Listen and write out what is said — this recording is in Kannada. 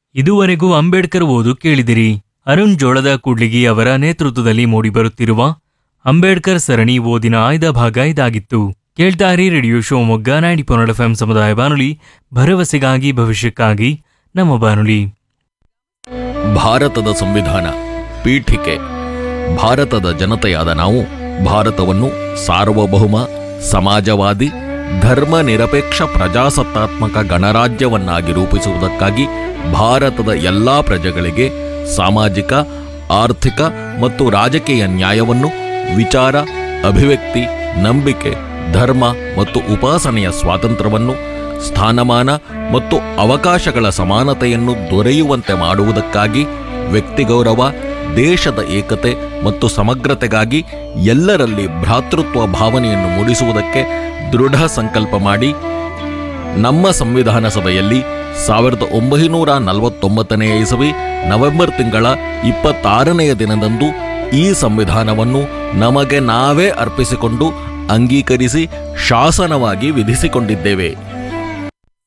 ಇದುವರೆಗೂ ಅಂಬೇಡ್ಕರ್ ಓದು ಕೇಳಿದಿರಿ ಅರುಣ್ ಜೋಳದ ಕೂಡ್ಲಿಗಿ ಅವರ ನೇತೃತ್ವದಲ್ಲಿ ಮೂಡಿಬರುತ್ತಿರುವ ಅಂಬೇಡ್ಕರ್ ಸರಣಿ ಓದಿನ ಆಯ್ದ ಭಾಗ ಇದಾಗಿತ್ತು ಕೇಳ್ತಾರಿ ರೇಡಿಯೋ ಶಿವಮೊಗ್ಗ ನೈಂಟಿ ಪೊನ್ನಡ ಎಫ್ ಸಮುದಾಯ ಬಾನುಲಿ ಭರವಸೆಗಾಗಿ ಭವಿಷ್ಯಕ್ಕಾಗಿ ನಮ್ಮ ಬಾನುಲಿ ಭಾರತದ ಸಂವಿಧಾನ ಪೀಠಿಕೆ ಭಾರತದ ಜನತೆಯಾದ ನಾವು ಭಾರತವನ್ನು ಸಾರ್ವಭೌಮ ಸಮಾಜವಾದಿ ಧರ್ಮ ನಿರಪೇಕ್ಷ ಪ್ರಜಾಸತ್ತಾತ್ಮಕ ಗಣರಾಜ್ಯವನ್ನಾಗಿ ರೂಪಿಸುವುದಕ್ಕಾಗಿ ಭಾರತದ ಎಲ್ಲಾ ಪ್ರಜೆಗಳಿಗೆ ಸಾಮಾಜಿಕ ಆರ್ಥಿಕ ಮತ್ತು ರಾಜಕೀಯ ನ್ಯಾಯವನ್ನು ವಿಚಾರ ಅಭಿವ್ಯಕ್ತಿ ನಂಬಿಕೆ ಧರ್ಮ ಮತ್ತು ಉಪಾಸನೆಯ ಸ್ವಾತಂತ್ರ್ಯವನ್ನು ಸ್ಥಾನಮಾನ ಮತ್ತು ಅವಕಾಶಗಳ ಸಮಾನತೆಯನ್ನು ದೊರೆಯುವಂತೆ ಮಾಡುವುದಕ್ಕಾಗಿ ವ್ಯಕ್ತಿಗೌರವ ದೇಶದ ಏಕತೆ ಮತ್ತು ಸಮಗ್ರತೆಗಾಗಿ ಎಲ್ಲರಲ್ಲಿ ಭ್ರಾತೃತ್ವ ಭಾವನೆಯನ್ನು ಮೂಡಿಸುವುದಕ್ಕೆ ದೃಢ ಸಂಕಲ್ಪ ಮಾಡಿ ನಮ್ಮ ಸಂವಿಧಾನ ಸಭೆಯಲ್ಲಿ ಸಾವಿರದ ಒಂಬೈನೂರ ನಲವತ್ತೊಂಬತ್ತನೆಯ ಇಸವಿ ನವೆಂಬರ್ ತಿಂಗಳ ಇಪ್ಪತ್ತಾರನೆಯ ದಿನದಂದು ಈ ಸಂವಿಧಾನವನ್ನು ನಮಗೆ ನಾವೇ ಅರ್ಪಿಸಿಕೊಂಡು ಅಂಗೀಕರಿಸಿ ಶಾಸನವಾಗಿ ವಿಧಿಸಿಕೊಂಡಿದ್ದೇವೆ